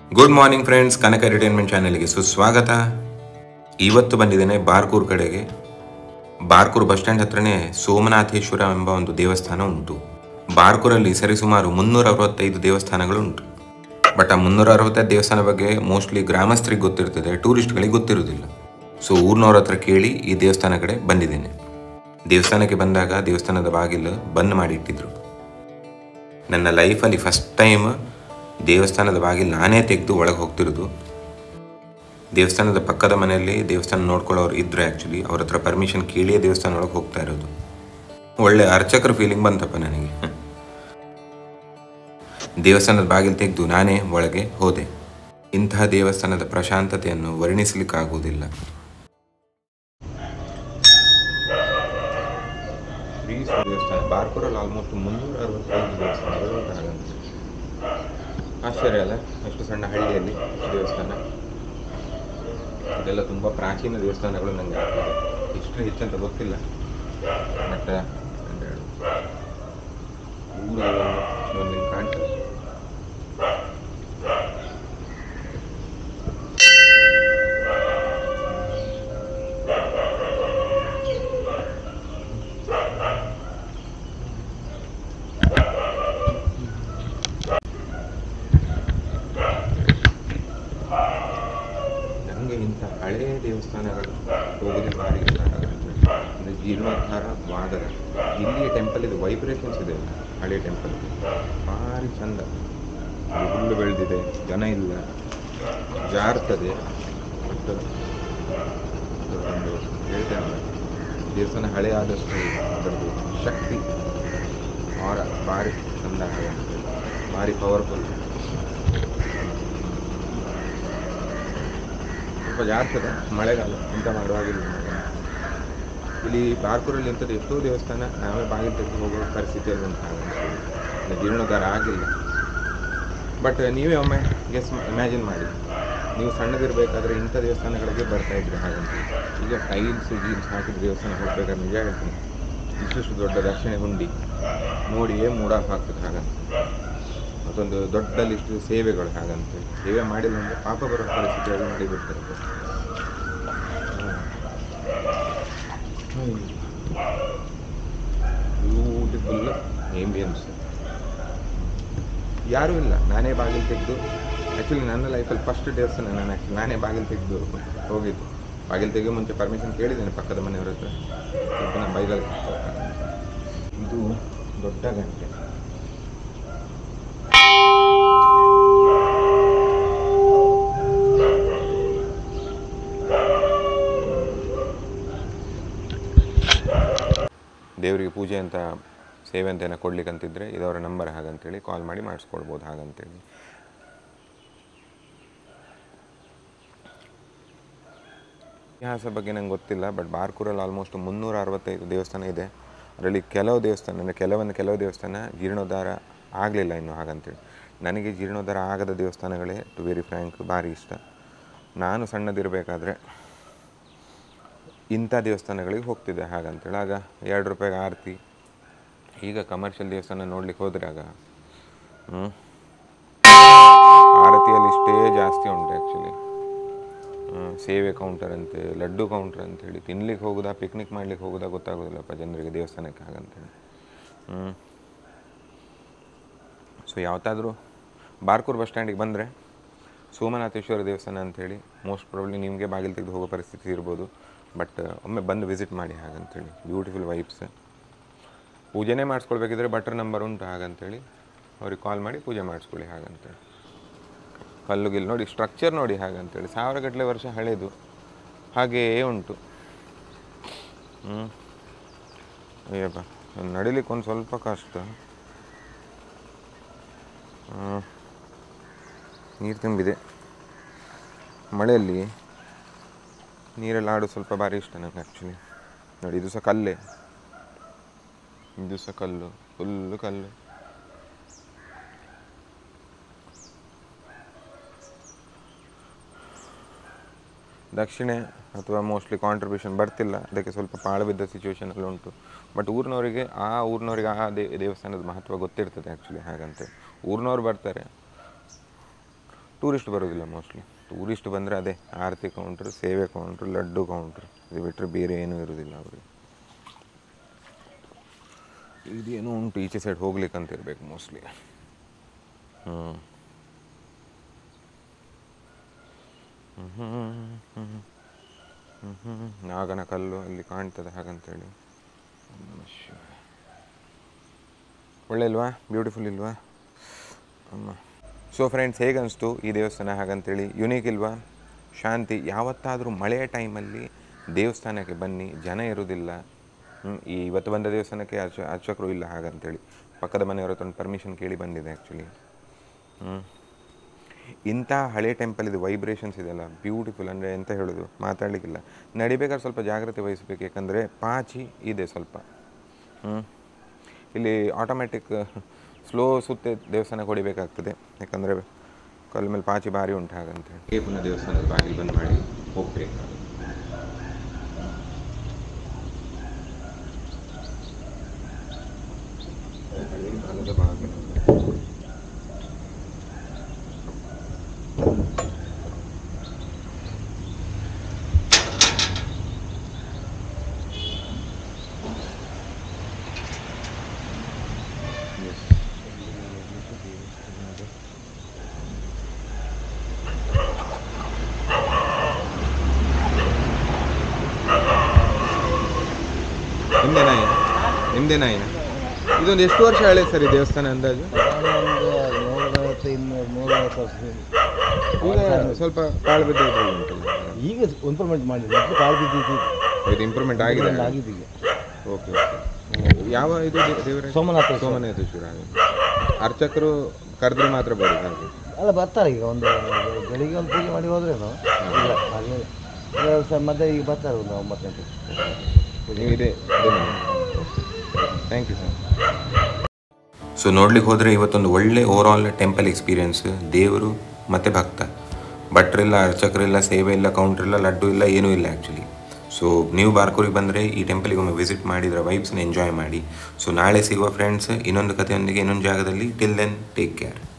Good morning friends Kanaka entertainment ಚಾನೆಲ್ಗೆ ಸುಸ್ವಾಗತ ಇವತ್ತು ಬಂದಿದ್ದೇನೆ ಬಾರ್ಕೂರ್ ಕಡೆಗೆ ಬಾರ್ಕೂರ್ ಬಸ್ ಸ್ಟ್ಯಾಂಡ್ ಹತ್ರನೇ ಸೋಮನಾಥೇಶ್ವರ ಎಂಬ ಒಂದು ದೇವಸ್ಥಾನ ಉಂಟು ಬಾರ್ಕೂರಲ್ಲಿ ಸರಿಸುಮಾರು ಮುನ್ನೂರ ಅರವತ್ತೈದು ದೇವಸ್ಥಾನಗಳು ಉಂಟು ಬಟ್ ಆ ಮುನ್ನೂರ ಅರವತ್ತೈದು ದೇವಸ್ಥಾನ ಬಗ್ಗೆ ಮೋಸ್ಟ್ಲಿ ಗ್ರಾಮಸ್ಥರಿಗೆ ಗೊತ್ತಿರ್ತದೆ ಟೂರಿಸ್ಟ್ಗಳಿಗೆ ಗೊತ್ತಿರೋದಿಲ್ಲ ಸೊ ಊರಿನವ್ರ ಹತ್ರ ಕೇಳಿ ಈ ದೇವಸ್ಥಾನ ಕಡೆ ಬಂದಿದ್ದೇನೆ ದೇವಸ್ಥಾನಕ್ಕೆ ಬಂದಾಗ ದೇವಸ್ಥಾನದ ಬಾಗಿಲು ಬಂದ್ ಮಾಡಿಟ್ಟಿದ್ರು ನನ್ನ ಲೈಫಲ್ಲಿ ಫಸ್ಟ್ ಟೈಮ್ ದೇವಸ್ಥಾನದ ಬಾಗಿಲು ನಾನೇ ತೆಗೆದು ಒಳಗೆ ಹೋಗ್ತಿರೋದು ದೇವಸ್ಥಾನದ ಪಕ್ಕದ ಮನೆಯಲ್ಲಿ ದೇವಸ್ಥಾನ ನೋಡ್ಕೊಳ್ಳೋರು ಇದ್ರು ಆ್ಯಕ್ಚುಲಿ ಅವ್ರ ಹತ್ರ ಪರ್ಮಿಷನ್ ಕೇಳಿಯೇ ದೇವಸ್ಥಾನ ಒಳಗೆ ಹೋಗ್ತಾ ಇರೋದು ಒಳ್ಳೆ ಅರ್ಚಕರ ಫೀಲಿಂಗ್ ಬಂತಪ್ಪ ನನಗೆ ದೇವಸ್ಥಾನದ ಬಾಗಿಲು ತೆಗೆದು ನಾನೇ ಒಳಗೆ ಹೋದೆ ಇಂತಹ ದೇವಸ್ಥಾನದ ಪ್ರಶಾಂತತೆಯನ್ನು ವರ್ಣಿಸಲಿಕ್ಕಾಗುವುದಿಲ್ಲ ದೇವಸ್ಥಾನ ಬಾರ್ಕೂರಲ್ಲಿ ಆಲ್ಮೋಸ್ಟ್ ಮುನ್ನೂರ ಅರವತ್ತೈದು ದೇವಸ್ಥಾನಗಳು ಉಂಟು ಹಾಗಂತೆ ಆಶ್ಚರ್ಯ ಅಲ್ಲ ಅಷ್ಟು ಸಣ್ಣ ಹಳ್ಳಿಯಲ್ಲಿ ಇಷ್ಟು ದೇವಸ್ಥಾನ ಇದೆಲ್ಲ ತುಂಬ ಪ್ರಾಚೀನ ದೇವಸ್ಥಾನಗಳು ನನಗೆ ಇಷ್ಟು ಹೆಚ್ಚಂತ ಗೊತ್ತಿಲ್ಲ ಬಟ್ ಊರು ಒಂದು ಕಾಣ್ತದೆ ನನಗೆ ಇಂಥ ಹಳೆಯ ದೇವಸ್ಥಾನಗಳು ಹೋಗೋದೇ ಭಾರಿ ಇಷ್ಟ ಆಗುತ್ತೆ ಅಂದರೆ ಜೀರ್ಣೋದ್ಧಾರವಾಗದ ಇಲ್ಲಿಯ ಟೆಂಪಲ್ ಇದು ವೈಬ್ರೇಷನ್ಸ್ ಇದೆ ಹಳೆಯ ಟೆಂಪಲ್ ಭಾರಿ ಚಂದ ಇದು ಹುಲ್ಲು ಬೆಳೆದಿದೆ ಜನ ಇಲ್ಲ ಜಾರ್ತದೆ ಬಟ್ ಒಂದು ಹೇಳ್ತೇನೆ ದೇವಸ್ಥಾನ ಹಳೆ ಆದಷ್ಟು ಅದರದ್ದು ಶಕ್ತಿ ಆರ ಭಾರಿ ಚಂದ ಆಗುತ್ತೆ ಭಾರಿ ಪವರ್ಫುಲ್ ಸ್ವಲ್ಪ ಜಾರ್ತದೆ ಮಳೆಗಾಲ ಎಂತ ಮಾಡುವಾಗಿಲ್ಲ ಇಲ್ಲಿ ಬಾರ್ಕೂರಲ್ಲಿ ಇಂಥದ್ದು ಎಷ್ಟೋ ದೇವಸ್ಥಾನ ನಾವೇ ಬಾಗಿಲು ತೆಗೆದು ಹೋಗೋ ಪರಿಸ್ಥಿತಿಯಲ್ಲಿ ಉಂಟು ಹಾಗೆ ಜೀರ್ಣೋದ್ಧಾರ ಆಗಿಲ್ಲ ಬಟ್ ನೀವೇ ಒಮ್ಮೆ ಗೆಸ್ ಇಮ್ಯಾಜಿನ್ ಮಾಡಿ ನೀವು ಸಣ್ಣದಿರಬೇಕಾದ್ರೆ ಇಂಥ ದೇವಸ್ಥಾನಗಳಿಗೆ ಬರ್ತಾ ಇದ್ರಿ ಹಾಗಂತ ಈಗ ಟೈಲ್ಸ್ ಗೀಲ್ಸ್ ಹಾಕಿದ ದೇವಸ್ಥಾನ ಹೋಗ್ಬೇಕಾದ್ರೆ ನಿಜ ಹೇಳ್ತೀನಿ ಇಷ್ಟಿಷ್ಟು ದೊಡ್ಡ ದಕ್ಷಿಣೆ ಹುಂಡಿ ನೋಡಿಯೇ ಮೂಡಾಫ್ ಆಗ್ತದೆ ಹಾಗಂತ ಮತ್ತೊಂದು ದೊಡ್ಡ ಲಿಸ್ಟ್ ಸೇವೆಗಳು ಹಾಗಂತೆ ಸೇವೆ ಮಾಡಿಲ್ಲ ಅಂದರೆ ಪಾಪ ಬರೋ ಪರಿಸ್ಥಿತಿಯಾಗಿ ಮಾಡಿಬಿಡ್ತಾರೆ ಬ್ಯೂಟಿಫುಲ್ ಏಂಬಿಯನ್ಸ್ ಯಾರೂ ಇಲ್ಲ ನಾನೇ ಬಾಗಿಲು ತೆಗೆದು ಆ್ಯಕ್ಚುಲಿ ನನ್ನ ಲೈಫಲ್ಲಿ ಫಸ್ಟ್ ದೇವಸ್ಥಾನ ನಾನು ಆ್ಯಕ್ಚುಲಿ ನಾನೇ ಬಾಗಿಲು ತೆಗೆದು ಹೋಗಿದ್ದು ಬಾಗಿಲು ತೆಗೆಯೋ ಮುಂಚೆ ಪರ್ಮಿಷನ್ ಕೇಳಿದ್ದೇನೆ ಪಕ್ಕದ ಮನೆಯವ್ರ ಹತ್ರ ಸ್ವಲ್ಪ ನಾನು ಬೈಗಲ್ ಇದು ದೊಡ್ಡ ಗಂಟೆ ದೇವರಿಗೆ ಪೂಜೆ ಅಂತ ಸೇವೆ ಅಂತ ಏನೋ ಕೊಡ್ಲಿಕ್ಕಂತಿದ್ರೆ ಇದವರ ನಂಬರ್ ಹಾಗಂತೇಳಿ ಕಾಲ್ ಮಾಡಿ ಮಾಡಿಸ್ಕೊಳ್ಬೋದು ಹಾಗಂತೇಳಿ ಇತಿಹಾಸ ಬಗ್ಗೆ ನಂಗೆ ಗೊತ್ತಿಲ್ಲ ಬಟ್ ಬಾರ್ಕೂರಲ್ಲಿ ಆಲ್ಮೋಸ್ಟ್ ಮುನ್ನೂರ ಅರವತ್ತೈದು ದೇವಸ್ಥಾನ ಇದೆ ಅದರಲ್ಲಿ ಕೆಲವು ದೇವಸ್ಥಾನ ಅಂದರೆ ಕೆಲವೊಂದು ಕೆಲವು ದೇವಸ್ಥಾನ ಜೀರ್ಣೋದ್ಧಾರ ಆಗಲಿಲ್ಲ ಇನ್ನು ಹಾಗಂತೇಳಿ ನನಗೆ ಜೀರ್ಣೋದ್ಧಾರ ಆಗದ ದೇವಸ್ಥಾನಗಳೇ ಟು ವೆರಿ ಫ್ರ್ಯಾಂಕ್ ಭಾರಿ ಇಷ್ಟ ನಾನು ಸಣ್ಣದಿರಬೇಕಾದ್ರೆ ಇಂಥ ದೇವಸ್ಥಾನಗಳಿಗೆ ಹೋಗ್ತಿದ್ದೆ ಹಾಗಂತೇಳಿ ಆಗ ಎರಡು ರೂಪಾಯಿಗೆ ಆರತಿ ಈಗ ಕಮರ್ಷಿಯಲ್ ದೇವಸ್ಥಾನ ನೋಡ್ಲಿಕ್ಕೆ ಹೋದ್ರೆ ಆಗ ಹ್ಞೂ ಆರತಿಯಲ್ಲಿ ಇಷ್ಟೇ ಜಾಸ್ತಿ ಉಂಟು ಆ್ಯಕ್ಚುಲಿ ಸೇವೆ ಕೌಂಟರ್ ಅಂತೆ ಲಡ್ಡು ಕೌಂಟರ್ ಅಂತೇಳಿ ತಿನ್ಲಿಕ್ಕೆ ಹೋಗೋದಾ ಪಿಕ್ನಿಕ್ ಮಾಡ್ಲಿಕ್ಕೆ ಹೋಗೋದಾ ಗೊತ್ತಾಗೋದಿಲ್ಲಪ್ಪ ಜನರಿಗೆ ದೇವಸ್ಥಾನಕ್ಕೆ ಹಾಗಂತೇಳಿ ಹ್ಞೂ ಸೊ ಯಾವತ್ತಾದರೂ ಬಾರ್ಕೂರ್ ಬಸ್ ಸ್ಟ್ಯಾಂಡಿಗೆ ಬಂದರೆ ಸೋಮನಾಥೇಶ್ವರ ದೇವಸ್ಥಾನ ಅಂಥೇಳಿ ಮೋಸ್ಟ್ ಪ್ರಾಬ್ಲಿ ನಿಮಗೆ ಬಾಗಿಲು ತೆಗೆದು ಹೋಗೋ ಪರಿಸ್ಥಿತಿ ಇರ್ಬೋದು ಬಟ್ ಒಮ್ಮೆ ಬಂದು ವಿಸಿಟ್ ಮಾಡಿ ಹಾಗಂತೇಳಿ ಬ್ಯೂಟಿಫುಲ್ ವೈಬ್ಸ್ ಪೂಜೆನೇ ಮಾಡಿಸ್ಕೊಳ್ಬೇಕಿದ್ರೆ ಬಟರ್ ನಂಬರ್ ಉಂಟು ಹಾಗಂತೇಳಿ ಅವ್ರಿಗೆ ಕಾಲ್ ಮಾಡಿ ಪೂಜೆ ಮಾಡಿಸ್ಕೊಳ್ಳಿ ಹಾಗಂತೇಳಿ ಕಲ್ಲು ಗಿಲ್ಲು ನೋಡಿ ಸ್ಟ್ರಕ್ಚರ್ ನೋಡಿ ಹಾಗಂತೇಳಿ ಸಾವಿರ ಗಟ್ಟಲೆ ವರ್ಷ ಹಳೇದು ಹಾಗೆಯೇ ಉಂಟು ಹ್ಞೂ ಅಯ್ಯಪ್ಪ ನಡಿಲಿಕ್ಕೆ ಒಂದು ಸ್ವಲ್ಪ ಕಷ್ಟ ನೀರು ತುಂಬಿದೆ ಮಳೆಯಲ್ಲಿ ನೀರಲ್ಲಿ ಆಡೋದು ಸ್ವಲ್ಪ ಭಾರಿ ಇಷ್ಟ ನನಗೆ ಆ್ಯಕ್ಚುಲಿ ನೋಡಿ ಇದು ಸಹ ಕಲ್ಲೇ ಇದು ಸಹ ಕಲ್ಲು ಫುಲ್ಲು ಕಲ್ಲು ದಕ್ಷಿಣೆ ಅಥವಾ ಮೋಸ್ಟ್ಲಿ ಕಾಂಟ್ರಿಬ್ಯೂಷನ್ ಬರ್ತಿಲ್ಲ ಅದಕ್ಕೆ ಸ್ವಲ್ಪ ಪಾಳು ಬಿದ್ದ ಸಿಚುವೇಶನಲ್ಲಿ ಉಂಟು ಬಟ್ ಊರಿನವರಿಗೆ ಆ ಊರಿನವರಿಗೆ ಆ ದೇ ದೇವಸ್ಥಾನದ ಮಹತ್ವ ಗೊತ್ತಿರ್ತದೆ ಆ್ಯಕ್ಚುಲಿ ಹಾಗಂತೆ ಊರಿನವ್ರು ಬರ್ತಾರೆ ಟೂರಿಸ್ಟ್ ಬರೋದಿಲ್ಲ ಮೋಸ್ಟ್ಲಿ ಟೂರಿಸ್ಟ್ ಬಂದರೆ ಅದೇ ಆರತಿ ಕೌಂಟ್ರ್ ಸೇವೆ ಕೌಂಟ್ರ್ ಲಡ್ಡು ಕೌಂಟ್ರ್ ಇದು ಬಿಟ್ಟರೆ ಬೇರೆ ಏನೂ ಇರೋದಿಲ್ಲ ಅವರಿಗೆ ಇದೇನೋ ಉಂಟು ಈಚೆ ಸೈಡ್ ಹೋಗ್ಲಿಕ್ಕೆ ಅಂತ ಇರಬೇಕು ಮೋಸ್ಟ್ಲಿ ಹ್ಞೂ ನಾಗನ ಕಲ್ಲು ಅಲ್ಲಿ ಕಾಣ್ತದೆ ಹಾಗಂತೇಳಿ ನಮಃ ಶಿವಾಯ. ಒಳ್ಳೆ ಇಲ್ವಾ ಬ್ಯೂಟಿಫುಲ್ ಇಲ್ವಾ ಅಮ್ಮ ಸೊ ಫ್ರೆಂಡ್ಸ್ ಹೇಗೆ ಅನಿಸ್ತು ಈ ದೇವಸ್ಥಾನ ಹಾಗಂತೇಳಿ ಯುನೀಕ್ ಇಲ್ವಾ ಶಾಂತಿ ಯಾವತ್ತಾದರೂ ಮಳೆಯ ಟೈಮಲ್ಲಿ ದೇವಸ್ಥಾನಕ್ಕೆ ಬನ್ನಿ ಜನ ಇರೋದಿಲ್ಲ ಹ್ಮ್, ಈ ಇವತ್ತು ಬಂದ ದೇವಸ್ಥಾನಕ್ಕೆ ಅರ್ಚ ಅರ್ಚಕರು ಇಲ್ಲ ಹಾಗಂತೇಳಿ ಪಕ್ಕದ ಮನೆಯವ್ರ ಹತ್ರ ಒಂದು ಪರ್ಮಿಷನ್ ಕೇಳಿ ಬಂದಿದೆ ಆ್ಯಕ್ಚುಲಿ ಹ್ಞೂ ಇಂಥ ಹಳೆ ಟೆಂಪಲ್ ಇದು ವೈಬ್ರೇಷನ್ಸ್ ಇದೆಲ್ಲ ಬ್ಯೂಟಿಫುಲ್ ಅಂದರೆ ಎಂತ ಹೇಳೋದು ಮಾತಾಡಲಿಕ್ಕಿಲ್ಲ ನಡಿಬೇಕಾದ್ರೆ ಸ್ವಲ್ಪ ಜಾಗ್ರತೆ ವಹಿಸ್ಬೇಕು ಯಾಕಂದರೆ ಪಾಚಿ ಇದೆ ಸ್ವಲ್ಪ ಹ್ಞೂ ಇಲ್ಲಿ ಆಟೋಮ್ಯಾಟಿಕ್ ಸ್ಲೋ ಸುತ್ತೆ ದೇವಸ್ಥಾನಕ್ಕೆ ಹೊಡಿಬೇಕಾಗ್ತದೆ ಯಾಕಂದರೆ ಕಲ್ ಮೇಲೆ ಪಾಚಿ ಭಾರಿ ಉಂಟು ಹಾಗಂತೇಳಿ ಕೇಪುನ ದೇವಸ್ಥಾನದ ಬಾಗಿಲು ಬಂದ್ ಮಾಡಿ ಹೋಗ್ಬೇಕು ಹಳೆ ಕಾಲದ ಬಾಗಿಲು ನಿಮ್ದೇ ನಾಯಿ ನಿಮ್ದೇ ನಾಯಿನ ಇದೊಂದು ಎಷ್ಟು ವರ್ಷ ಹಳೆ ಸರ್ ಈ ದೇವಸ್ಥಾನ ಅಂದಾಜು ಒಂದು ನೂರೈವತ್ತು ಇನ್ನೂರು ನೂರೈವತ್ತು ವರ್ಷ ಈಗ ಸ್ವಲ್ಪ ಕಾಳು ಬಿದ್ದ ಇದ್ರಲ್ಲಿ ಉಂಟಲ್ಲ ಈಗ ಇಂಪ್ರೂವ್ಮೆಂಟ್ ಮಾಡಿಲ್ಲ ಮೊದಲು ಕಾಲು ಬಿದ್ದಿದ್ದು ಇದು ಇಂಪ್ರೂವ್ಮೆಂಟ್ ಆಗಿದೆ ಆಗಿದೆ ಈಗ ಓಕೆ ಓಕೆ ಯಾವ ಇದು ದೇ- ದೇವರ ಸೋಮನಾಥೇಶ್ವರ. ಸೋಮನಾಥೇಶ್ವರ ಅರ್ಚಕರು ಕರೆದ್ರೆ ಮಾತ್ರ ಬರೋದು ಹಾಗೆ ಅಲ್ಲ ಬರ್ತಾರೆ ಈಗ ಒಂದು ಬೆಳಿಗ್ಗೆ ಒಂದು ಪೂಜೆ ಮಾಡಿ ಹೋದ್ರೇನು ಇಲ್ಲ ಹಾಗೆ ಈಗ ಸ- ಮತ್ತೆ ಈಗ ಬರ್ತಾರೆ ಒಂದು ಒಂಬತ್ತು ಗಂಟೆಗೆ ನೀವು ಇದೆ ಥ್ಯಾಂಕ್ ಯು ಸರ್ ಸೊ ನೋಡ್ಲಿಕ್ಕೆ ಹೋದರೆ ಇವತ್ತೊಂದು ಒಳ್ಳೆ ಓವರ್ ಆಲ್ ಟೆಂಪಲ್ ಎಕ್ಸ್ಪೀರಿಯನ್ಸ್ ದೇವರು ಮತ್ತು ಭಕ್ತ ಭಟ್ರಿಲ್ಲ ಅರ್ಚಕರಿಲ್ಲ ಸೇವೆ ಇಲ್ಲ ಕೌಂಟ್ರ್ ಇಲ್ಲ ಲಡ್ಡು ಇಲ್ಲ ಏನೂ ಇಲ್ಲ ಆ್ಯಕ್ಚುಲಿ ಸೊ ನೀವು ಬಾರ್ಕೂರಿಗೆ ಬಂದರೆ ಈ ಟೆಂಪಲಿಗೆ ಒಮ್ಮೆ ವಿಸಿಟ್ ಮಾಡಿದ್ರೆ ವೈಬ್ಸ್ನ ಎಂಜಾಯ್ ಮಾಡಿ ಸೊ ನಾಳೆ ಸಿಗುವ ಫ್ರೆಂಡ್ಸ್ ಇನ್ನೊಂದು ಕಥೆಯೊಂದಿಗೆ ಇನ್ನೊಂದು ಜಾಗದಲ್ಲಿ ಟಿಲ್ ದೆನ್ ಟೇಕ್ ಕೇರ್